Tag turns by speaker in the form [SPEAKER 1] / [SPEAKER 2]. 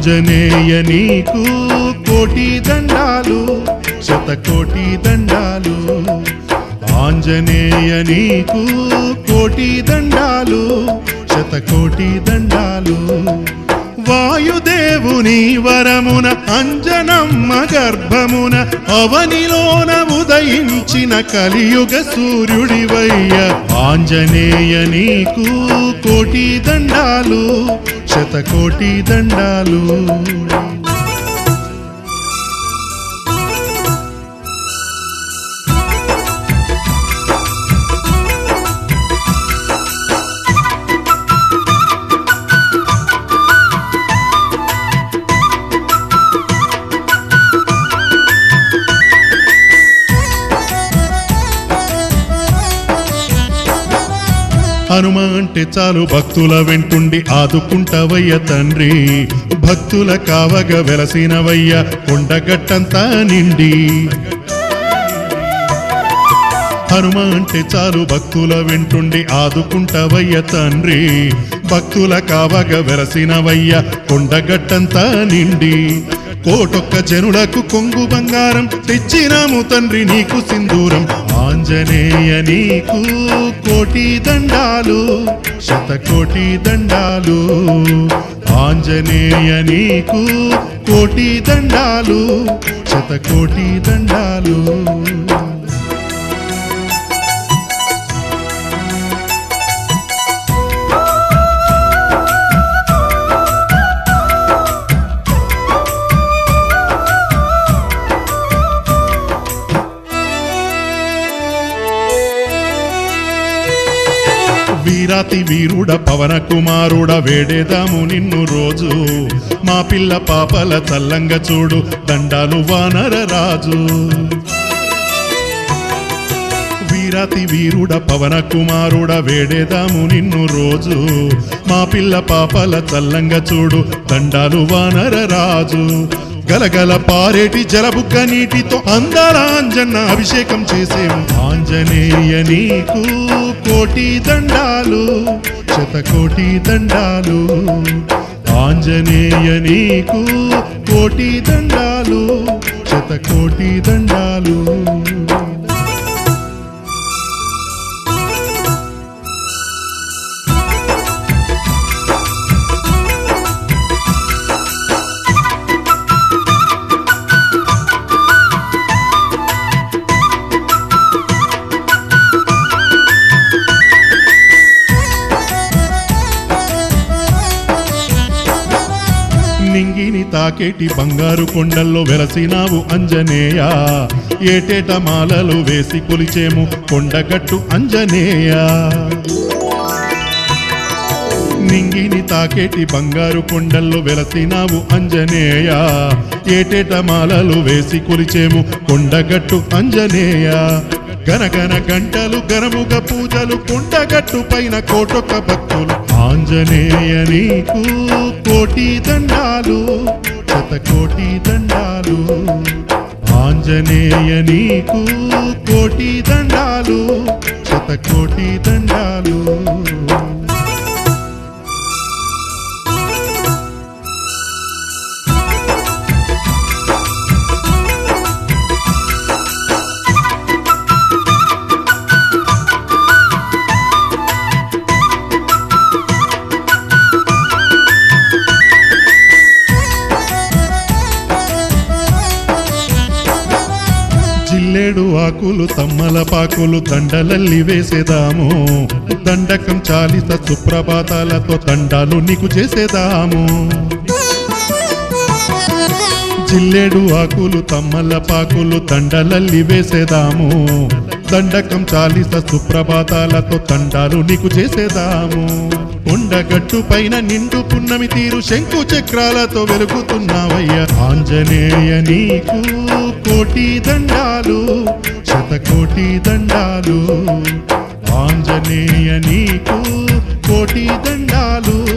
[SPEAKER 1] ఆంజనేయ నీకు కోటి దండాలు శతకోటి దండాలు ఆంజనేయ నీకు కోటి దండాలు శతకోటి దండాలు వాయుదేవుని వరమున అంజనమ్మ గర్భమున అవనిలోన ఉదయించిన కలియుగ సూర్యుడివయ్య ఆంజనేయ నీకు కోటి దండాలు శతకోటి దండాలు హనుమ అంటే చాలు భక్తుల వెంటుండి ఆదుకుంటవయ్య తండ్రి భక్తుల కావగ వెలసినవయ్య కొండగట్టంతా నిండి హనుమ అంటే చాలు భక్తుల వెంటుండి ఆదుకుంటవయ్య తండ్రి భక్తుల కావగ వెరసినవయ్య కొండగట్టంతా నిండి కోటొక్క జనులకు కొంగు బంగారం తెచ్చినాము తండ్రి నీకు సింధూరం ఆంజనేయ నీకు కోటి దండాలు శతకోటి దండాలు ఆంజనేయ నీకు కోటి దండాలు శతకోటి దండాలు వీరాతి వీరుడ పవన కుమారుడ వేడేదాము నిన్ను రోజు మా పిల్ల పాపల చల్లంగ చూడు దండాలు వానర రాజు వీరాతి వీరుడ పవన కుమారుడ వేడేదాము నిన్ను రోజు మా పిల్ల పాపల చల్లంగ చూడు దండాలు వానర రాజు గలగల పారేటి జలబుక్క నీటితో అందాల అంజన్న అభిషేకం చేసేము ఆంజనేయ నీకు కోటి దండాలు శతకోటి దండాలు ఆంజనేయ నీకు కోటి దండాలు శతకోటి దండాలు నింగిని తాకేటి బంగారు కొండల్లో వెలసినావు అంజనేయ ఏటేట మాలలు వేసి కొలిచేము కొండగట్టు అంజనేయ నింగిని తాకేటి బంగారు కొండల్లో వెలసినావు అంజనేయ ఏటేట మాలలు వేసి కొలిచేము కొండగట్టు అంజనేయ గనగన గంటలు గనముగ పూజలు కొండగట్టు పైన కోటొక్క భక్తులు ఆంజనేయ నీకు కోటి దండాలు శతకోటి దండాలు ఆంజనేయ నీకు కోటి దండాలు శతకోటి దండాలు జిల్లేడు ఆకులు తమ్మల పాకులు దండలల్లి వేసేదాము దండకం చాలిత సుప్రభాతాలతో దండాలు నీకు చేసేదాము జిల్లేడు ఆకులు తమ్మల పాకులు దండలల్లి వేసేదాము దండకం చాలిస సుప్రభాతాలతో దండాలు నీకు చేసేదాము కొండగట్టు పైన నిండు పున్నమి తీరు శంకు చక్రాలతో వెలుగుతున్నావయ్య ఆంజనేయ నీకు కోటి దండాలు శతకోటి దండాలు ఆంజనేయ నీకు కోటి దండాలు